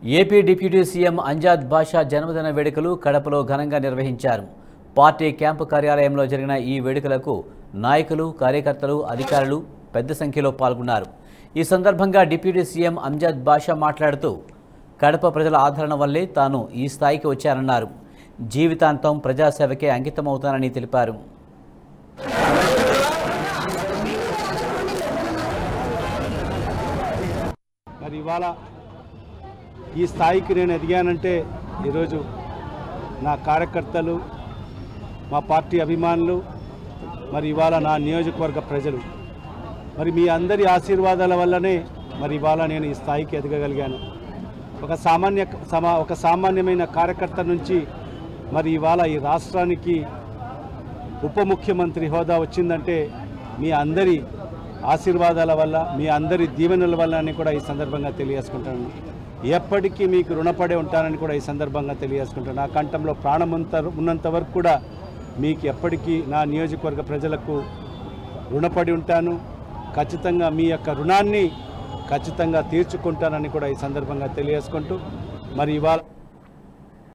AP deputy CM Amjad Basha జన్మదిన వేడుకలు కడపలో ఘనంగా నిర్వహించారు పార్టీ క్యాంపు కార్యాలయంలో జరిగిన ఈ వేడుకలకు నాయకులు కార్యకర్తలు అధికారులు పెద్ద సంఖ్యలో పాల్గొన్నారు ఈ సందర్భంగా డిప్యూటీ సీఎం అంజాద్ బాషా మాట్లాడుతూ కడప ప్రజల ఆదరణ వల్లే తాను ఈ స్థాయికి వచ్చారన్నారు జీవితాంతం ప్రజాసేవకే అంకితమవుతానని తెలిపారు మరి ఇవాళ ఈ స్థాయికి నేను ఎదిగానంటే ఈరోజు నా కార్యకర్తలు మా పార్టీ అభిమానులు మరి ఇవాళ నా నియోజకవర్గ ప్రజలు మరి మీ అందరి ఆశీర్వాదాల వల్లనే మరి ఇవాళ నేను ఈ స్థాయికి ఎదగగలిగాను ఒక సామాన్య సమా ఒక సామాన్యమైన కార్యకర్త నుంచి మరి ఇవాళ ఈ రాష్ట్రానికి ఉప ముఖ్యమంత్రి హోదా వచ్చిందంటే మీ అందరి ఆశీర్వాదాల వల్ల మీ అందరి దీవెనల వల్ల అని కూడా ఈ సందర్భంగా తెలియజేసుకుంటాను ఎప్పటికీ మీకు రుణపడి ఉంటానని కూడా ఈ సందర్భంగా తెలియజేసుకుంటాను నా కంఠంలో ప్రాణం ఉంత ఉన్నంత వరకు కూడా మీకు ఎప్పటికీ నా నియోజకవర్గ ప్రజలకు రుణపడి ఉంటాను ఖచ్చితంగా మీ యొక్క రుణాన్ని ఖచ్చితంగా తీర్చుకుంటానని కూడా ఈ సందర్భంగా తెలియజేసుకుంటూ మరి ఇవాళ